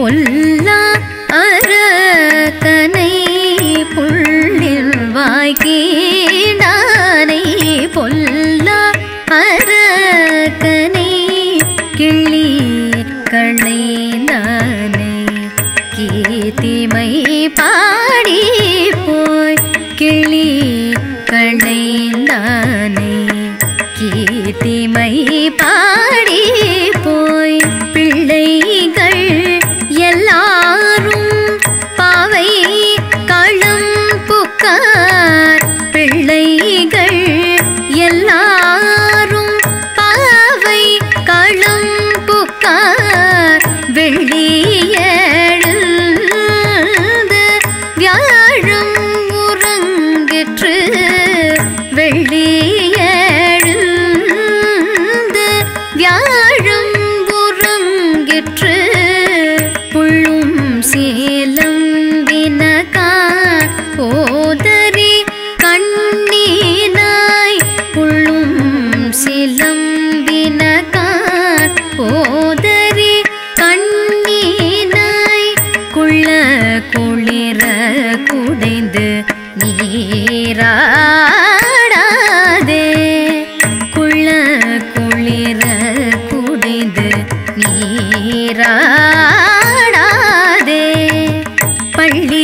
பொல்லா அரக்கனை புள்ளில் வாய்க்கீடானை பொல்லா அரக்கனை கிள்ளி களைந்தானை கீர்த்திமை பாடி போய் கிள்ளி களைந்தானை கீர்த்திமை பாடி போய் பிள்ளைகள் எல்லாரும் பாவை களம் புக்கார் பிள்ளைகள் எல்லாரும் பாவை களம் புக்கார் வெள்ளியெழுந்து வியாழம் உறங்கிற்று வெள்ளியெழுந்து வியாழம் உறங்கிற்று புள்ளும் சேலம் வினகார் போதரி கண்ணீனாய் புள்ளும் சிலம் வினகார் போதரி கண்ணீனாய் குள்ள குளிர குடைந்து நீராடாதே குள்ள குளிர குடைந்து நீராடாதே பள்ளி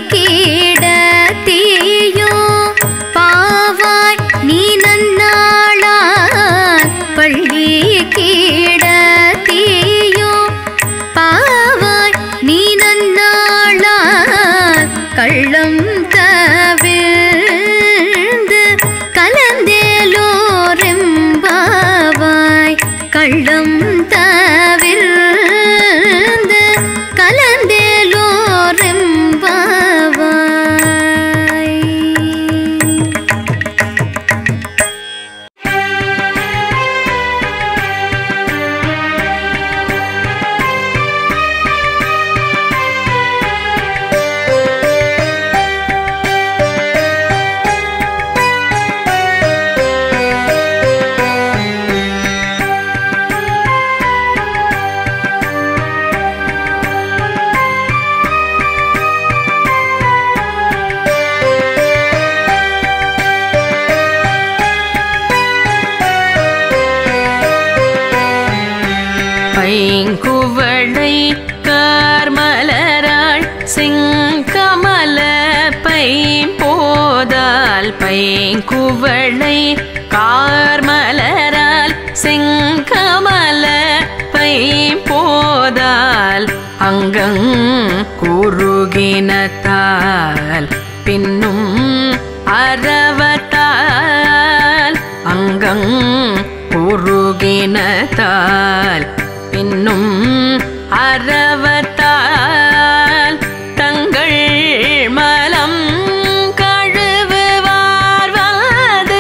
கீடத்தீயோ பாவாய் நீ நன்னாளால் பள்ளி கீடத்தீயோ பாவாய் நீ நன்னாளால் கள்ளம் தவிழ்ந்து கலந்தேலோரெம்பாவாய் கள்ளம் தவிர்ந்து கலந்தேலோரெம்பாவாய் பைங்குவளை கார்மலராள் செங்கமல பைம்போதால் பைங்குவளை கார்மலரால் செங்கமல பைம்போதால் அங்கங் குறுகினத்தால் பின்னும் அறவத்தால் அங்கங் குறுகினத்தால் பின்னும் அறவத்தால் தங்கள் மலம் கழுவுவார்வது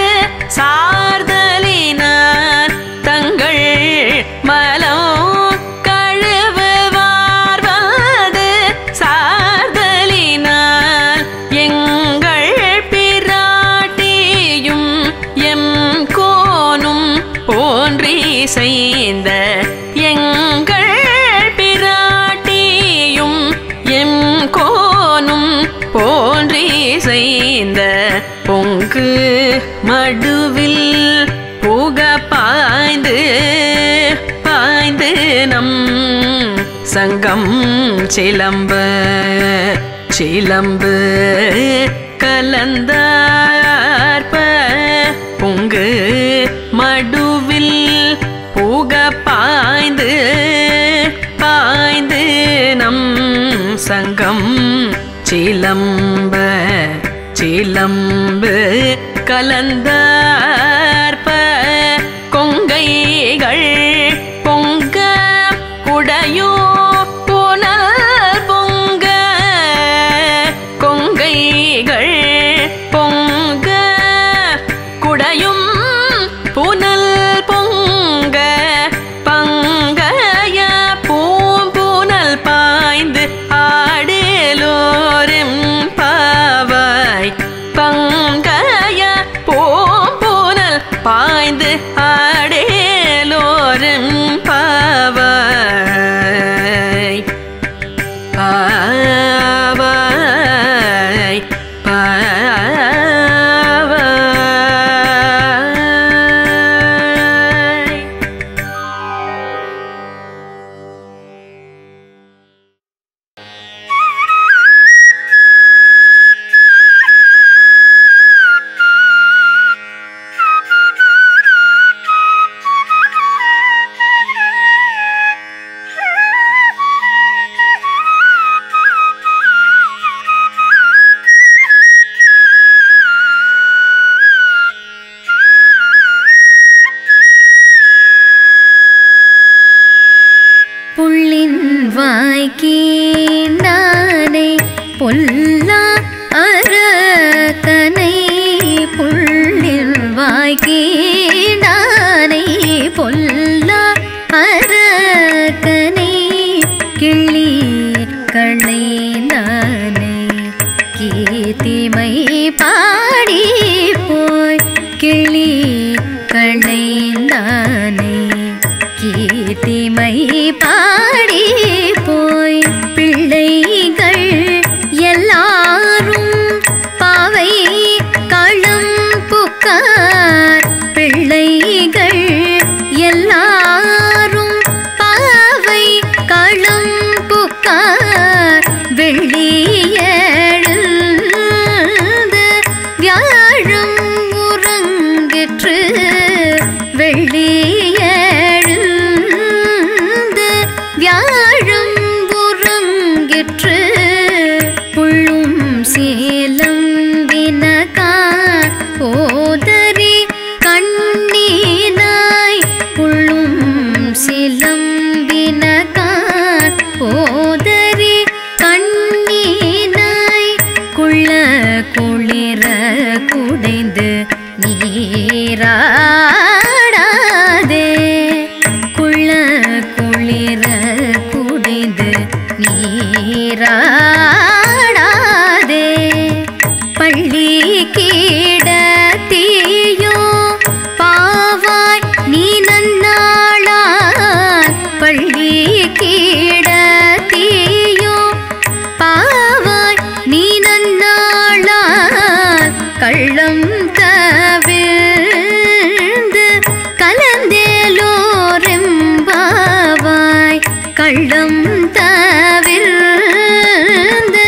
சார்தலினார் தங்கள் மலம் கழுவுவார்வது சார்தலினால் எங்கள் பிராட்டியும் எம் கோனும் போன்றி செய்த எங்கள் பிராட்டியும் எம் கோனும் போன்றி செய்த பொங்கு மடுவில் புக பாய்ந்து பாய்ந்து நம் சங்கம் சிலம்ப சிலம்பு கலந்தார்ப பொங்கு மடுவில் புக பாய்ந்து பாய்ந்து நம் சங்கம் சிலம்ப சிலம்பு கலந்தார்ப கொங்கைகள் பொங்க குடையோ புனல் பொங்க கொங்கைகள் பொங்க குடையும் புனல் பொங்க பங்கய பூம்புனல் பாய்ந்து ஆடலோரும் பாவாய் பங்கய பூம்புனல் பாய்ந்து ஆடலோரும் பாவாய் வாய்க்கீண்டானை பொல்லா அரக்கனை புள்ளில் வாய்க்கீண்டானை பொல்லா அரக்கனை கிள்ளி களைந்தானை கீர்த்திமை பாடி போய் கிளி களைந்தானை கீர்த்திமை பாடி போய் பிள்ளைகள் எல்லாரும் பாவை களம் புக்கார் பிள்ளைகள் எல்லாரும் பாவை களம் புக்கார் வெள்ளியெழுந்து வியாழம் உறங்கிற்று வெள்ளியெழுந்து வியாழம் உறங்கிற்று புள்ளும் சேலம் வினகார் ஓதரி கண்ணீனாய் புள்ளும் சிலம்பினகார் ஓதரி கண்ணீனாய் குள்ள குளிர குடைந்து நீராடாதே குள்ள குளிர குடைந்து நீராடாதே பள்ளி கீடத்தீயோ பாவாய் நீ நன்னாளால் பள்ளி கீடத்தீயோ பாவாய் நீ நன்னாளால் கள்ளம் தவிழ்ந்து கலந்தேலோரெம்பாவாய் கள்ளம் தவிர்ந்து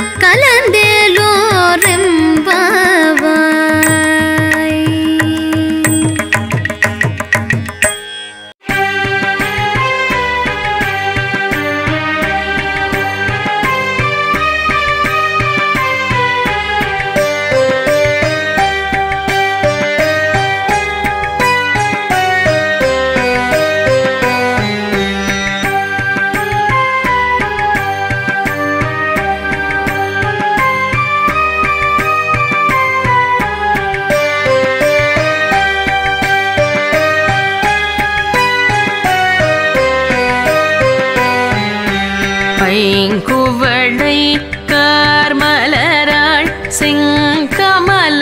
கலந்தேலோரெம்பாவாய் பைங்குவளை கார்மலராள் செங்கமல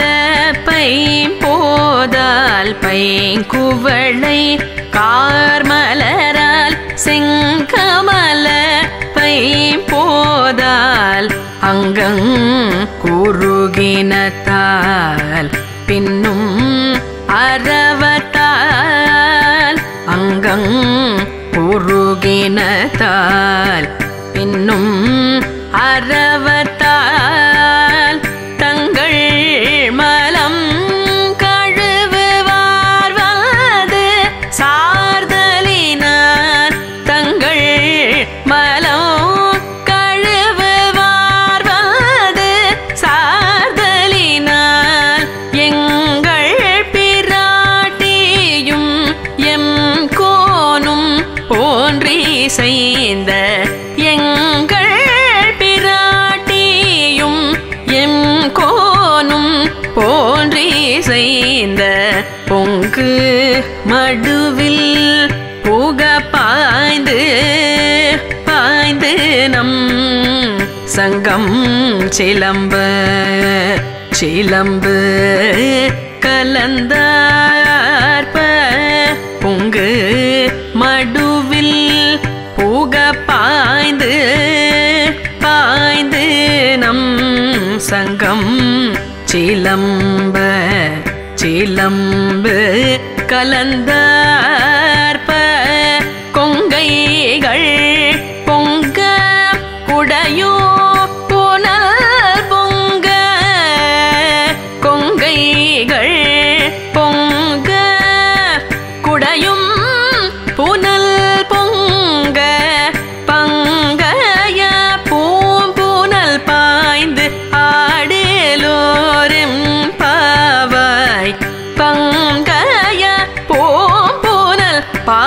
பைம்போதால் பைங்குவளை கார்மலரால் செங்கமல பைம்போதால் அங்கங் குறுகினத்தால் பின்னும் அறவத்தால் அங்கங் உருகினத்தால் பின்னும் அறவத்தால் தங்கள் மலம் கழுவுவார்வது சார்தலினார் தங்கள் மலம் கழுவுவார்வது சார்தலினால் எங்கள் பிராட்டியும் எம் கோனும் போன்றி செய்த எங்கள் பிராட்டியும் எம் கோனும் போன்றி செய்த பொங்கு மடுவில் புக பாய்ந்து பாய்ந்து நம் சங்கம் சிலம்ப சிலம்பு கலந்தார்ப பொங்கு மடுவில் புக பாய்ந்து பாய்ந்து நம் சங்கம் சிலம்ப சிலம்பு கலந்தார்ப கொங்கைகள் பொங்க குடையோ புனல் பொங்க கொங்கைகள் பொங்க குடையும் புனல் பொங்க பங்கய பூம்புனல் பாய்ந்து ஆடேலோரும் பாவாய் பங்கய பூம்புனல் பா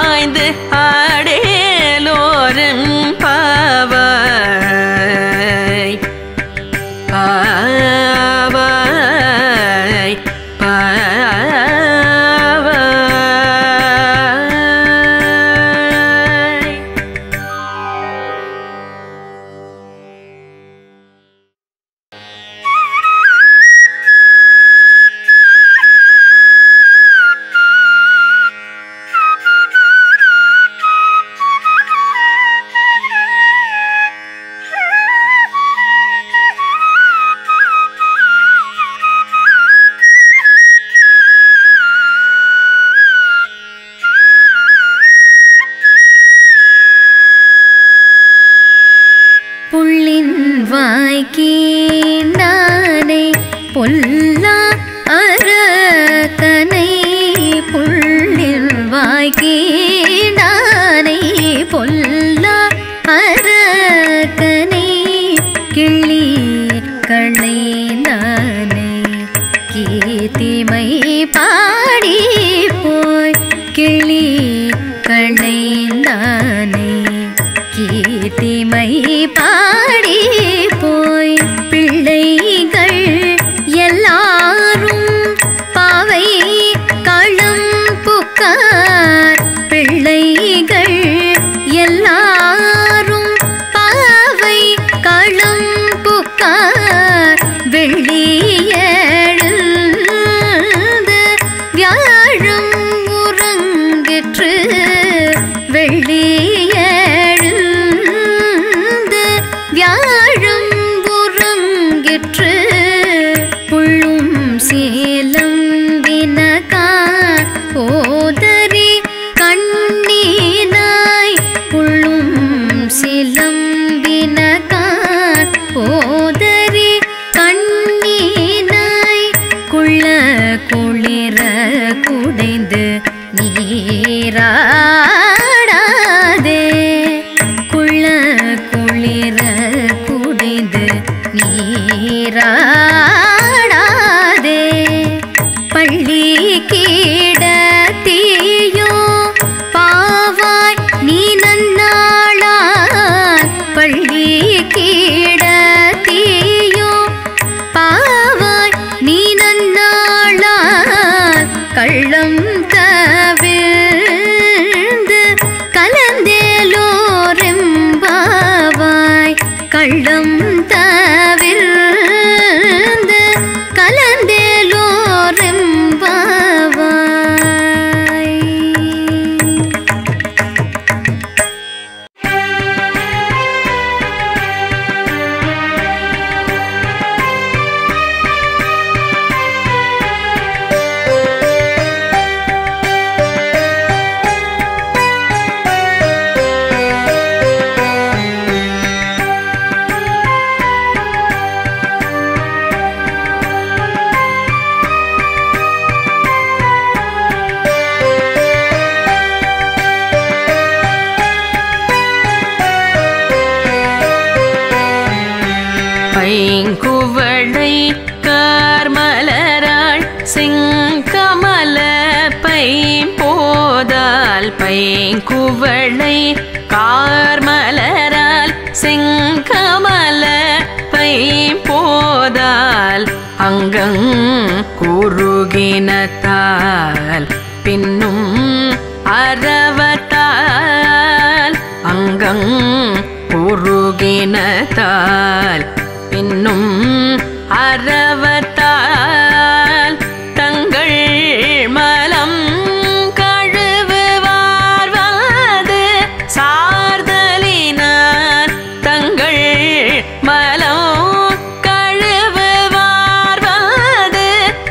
வாய்க்கீண்டானை பொல்லா அரக்கனை புள்ளில் வாய்க்கீண்டானை பொல்லா அரக்கனை கிள்ளி களைந்தானை கீர்த்திமை பாடி போய் கிளி களைந்தானை கீர்த்திமை பாடி போய் பிள்ளைகள் எல்லாரும் பாவை களம் புக்கார் பிள்ளைகள் எல்லாரும் பாவை களம் புக்கார் வெள்ளியெழுந்து வியாழம் உறங்கிற்று வெள்ளியெழுந்து வியாழம் உறங்கிற்று புள்ளும் சேலம் வினகார் போதரி கண்ணீனாய் புள்ளும் சிலம் வினகார் போதரி கண்ணீனாய் குள்ள குளிர குடைந்து நீராடாதே குள்ள குளிர குடைந்து நீராடாதே பள்ளி கீடத்தீயோ பாவாய் நீ நன்னாளான் பள்ளி கீடத்தீயோ பாவாய் நீ நன்னாளான் கள்ளம் தவிழ்ந்து கலந்தேலோரெம்பாவாய் கள்ளம் தவிர்ந்து கலந்தேலோரெம்பாவாய் பைங்குவளை கார்மலராள் செங்கமல பைம்போதால் பைங்குவளை கார்மலரால் செங்கமல பைம்போதால் அங்கங் குறுகினத்தால் பின்னும் அறவத்தால் அங்கங் குறுகினத்தால் பின்னும் அறவத்தால் தங்கள் மலம் கழுவுவார் வந்து சார்தலினார் தங்கள் மலம் கழுவுவார் வந்து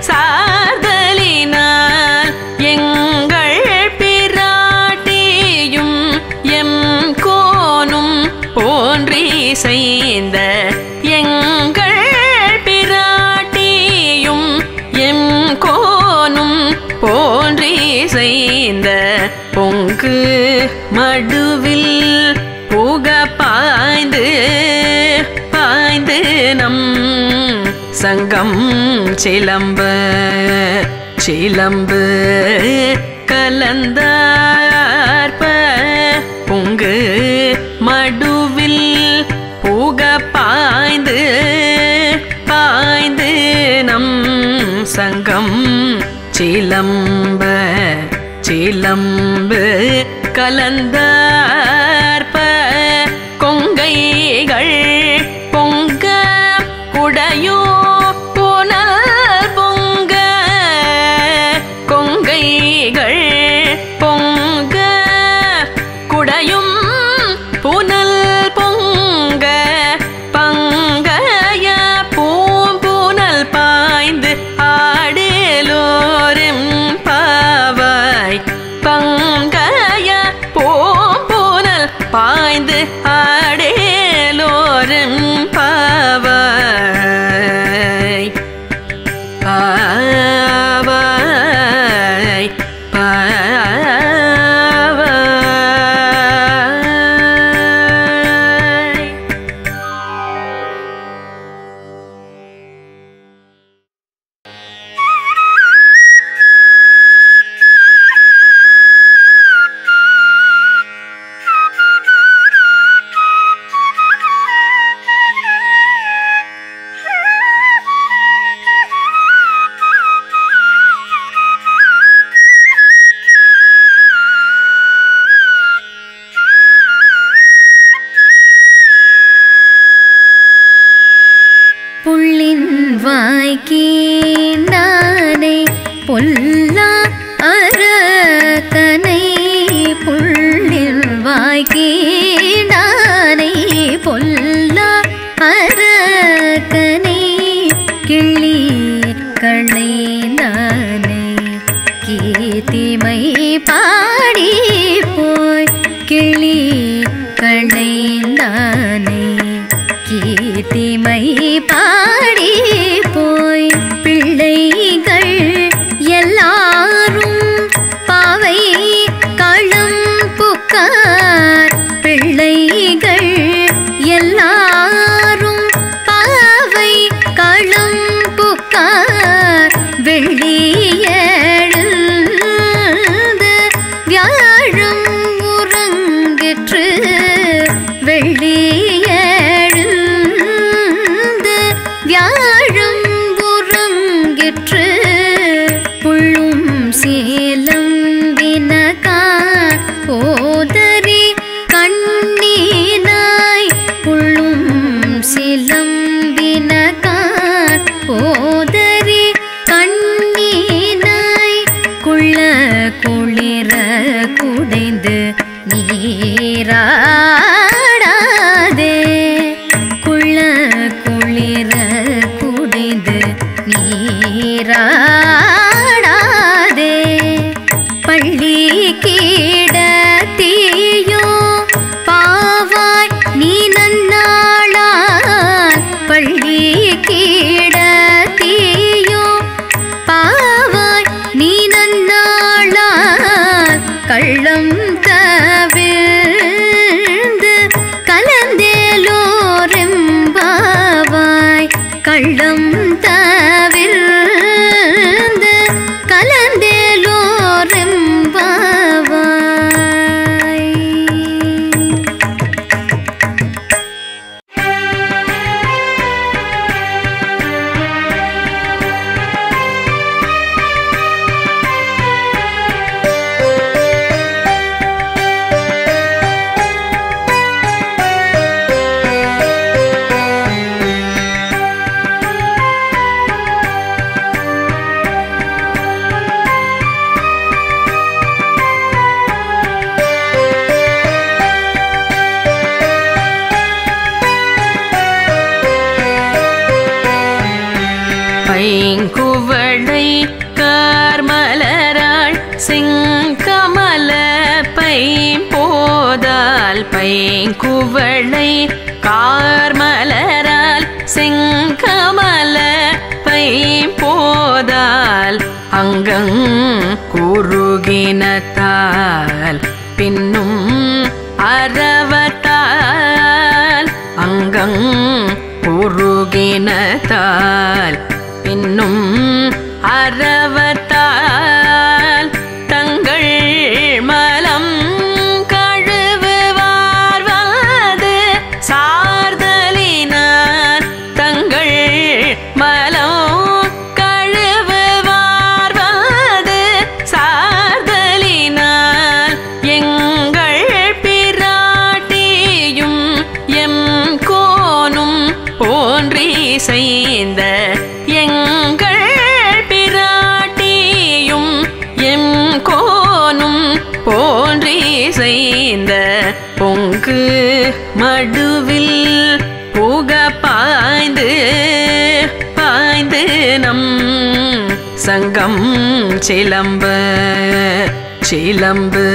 சார்தலினார் எங்கள் பிராட்டியும் எம் கோனும் போன்றி செய்த எங்கள் பிராட்டியும் எம் கோனும் போன்றி செய்த பொங்கு மடுவில் புக பாய்ந்து பாய்ந்து நம் சங்கம் சிலம்ப சிலம்பு கலந்தார்ப பொங்கு மடுவில் புக பாய்ந்து பாய்ந்து நம் சங்கம் சிலம்ப சிலம்பு கலந்தார்ப கொங்கைகள் பொங்க குடையோ புனல் பொங்க கொங்கைகள் பொங்க குடையும் புனல் பொங்க பங்கய பூம்புனல் பாய்ந்து ஆடேலோரும் பாவாய் பங்கய பூம்புனல் பா களைந்தானே கீர்த்திமை பாடி போய் பிள்ளைகள் எல்லாரும் பாவை களம் புக்கார் பிள்ளைகள் எல்லாரும் பாவை களம் புக்கார் வெள்ளியெழுந்து வியாழம் உறங்கிற்று வெள்ளியெழுந்து வியாழம் உறங்கிற்று புள்ளும் சேலம் வினகார் ஓதரி கண்ணீனாய் புள்ளும் சிலம்பினகார் ஓதரி கண்ணீனாய் குள்ள குளிர குடைந்து நீராடாதே குள்ள குளிர குடைந்து நீராடாதே பள்ளி கீடத்தீயோ பாவாய் நீ நன்னாளால் பள்ளி கீடத்தீயோ பாவாய் நீ நன்னாளால் கள்ளம் தவிழ்ந்து கலந்தேலோரெம்பாவாய் கள்ளம் தவிர்ந்து கலந்தேலோரெம்பாவாய் பைங்குவளை கார்மலராள் செங்கமல பைம்போதால் பைங்குவளை கார்மலரால் செங்கமல பைம்போதால் அங்கங் குறுகினத்தால் பின்னும் அறவத்தால் அங்கங் குறுகினத்தால் பின்னும் அறவத்தால் தங்கள் மலம் கழுவுவார் வந்து சார்தலினார் தங்கள் மலம் கழுவுவார் வந்து சார்தலினால் எங்கள் பிராட்டியும் எம் கோனும் போன்றி செய்த எங்கள் பிராட்டியும் எம் கோனும் போன்றி செய்த பொங்கு மடுவில் புக பாய்ந்து பாய்ந்து நம் சங்கம் சிலம்ப சிலம்பு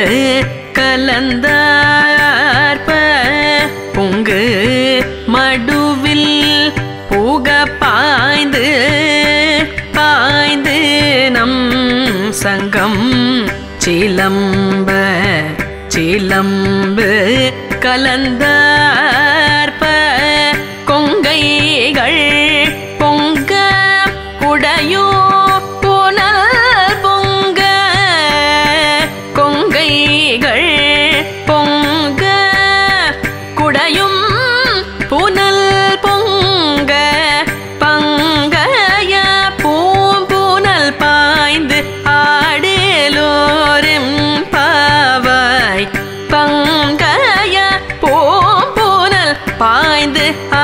கலந்தார்ப பொங்கு மடுவில் புக பாய்ந்து பாய்ந்து நம் சங்கம் சிலம்ப சிலம்பு கலந்தார்ப கொங்கைகள் பொங்க குடையோ புனல் பொங்க கொங்கைகள் பொங்க குடையும் புனல் பொங்க பங்கய பூம்புனல் பாய்ந்து ஆடலோரும் பாவாய் பங்கய பூம்புனல் பாய்ந்து